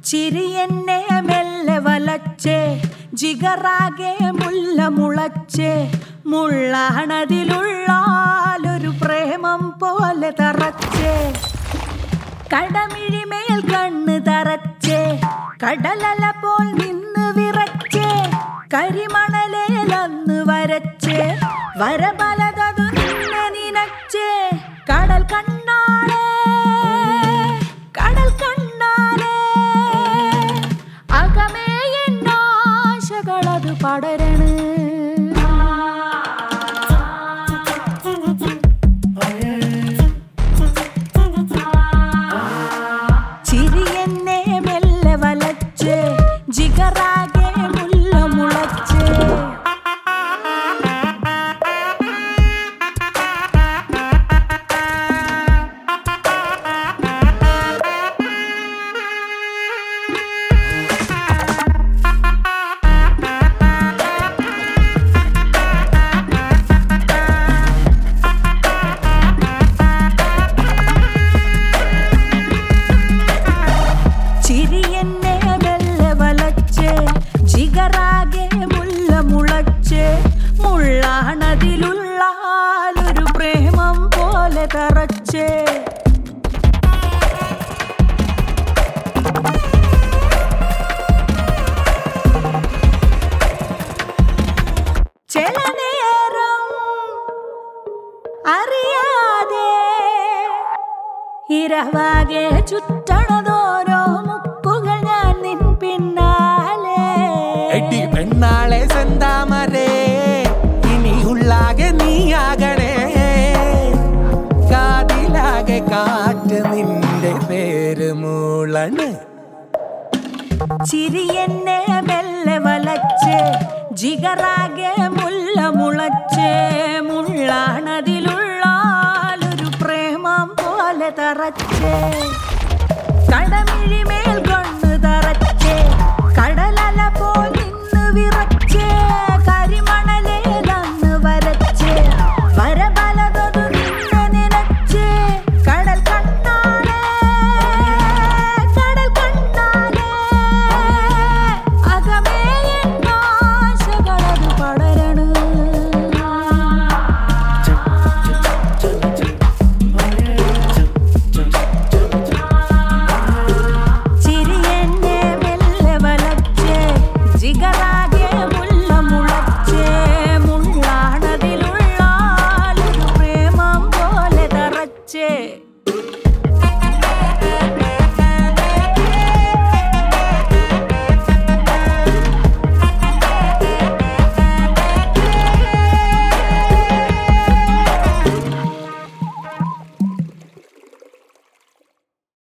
ചിരിയെന്നെ മെല്ലെ വലച്ചേ ജിഗറാകെ മുല്ല മുളച്ചേ മുള്ളാണതിലുള്ളാലൊരു പ്രേമം പോലെ തറച്ചേ കടമിഴിമേൽ കണ്ണ് തറച്ചേ കടലല പോൽ നിന്ന് വിറച്ചേ കരിമണലേലന്ന് വരച്ചേ വരബലതതു നിന്നെ നിനച്ചേ കടൽ കണ്ണാളേ കടൽ കണ്ണാലേ അകമേ എന്നാശകളത് പടരണേ ചിരിയെന്നെ മെല്ലെ വലച്ച് ജിഗറാകെ മുല്ല മുളച്ച് ചിരിയെന്നെ മെല്ലെ വലച്ച് ജിഗറാകെ മുല്ല മുളച്ച് മുള്ളാണതിലുള്ളാലൊരു പ്രേമം പോലെ തറച്ച് ചില നേരം അറിയാതെ ഇരവാകെ ചുറ്റണതോരോ മുക്കുകൾ ഞാൻ നിൻ പിന്നാലെ എടി പെണ്ണാളെ സെന്താമരേ ഇനിയുള്ളാകെ നീയാകണേ കാതിലാകെ കാറ്റ് നിന്റെ പേര് മൂളണ് ചിരിയെന്നെ മെല്ലെ വലച്ച് ജിഗറാകെ മുല്ല മുളച്ച് മുള്ളാണതിലുള്ളാലൊരു പ്രേമം പോലെ തറച്ച് കടമിഴിമേൽ കൊണ്ട് തറച്ച് കടലല പോൽ നിന്ന് വിറച്ച് കരിമണലേലന്ന് വരച്ച് വരബലതൊരു നിന്നെ നിനച്ച് കടൽ കണ്ണാളേ കടൽ കണ്ണാലേ അകമേ എന്നാശകളത് പടരണു ചിരിയെന്നെ മെല്ലെ വലച്ച് ജിഗറ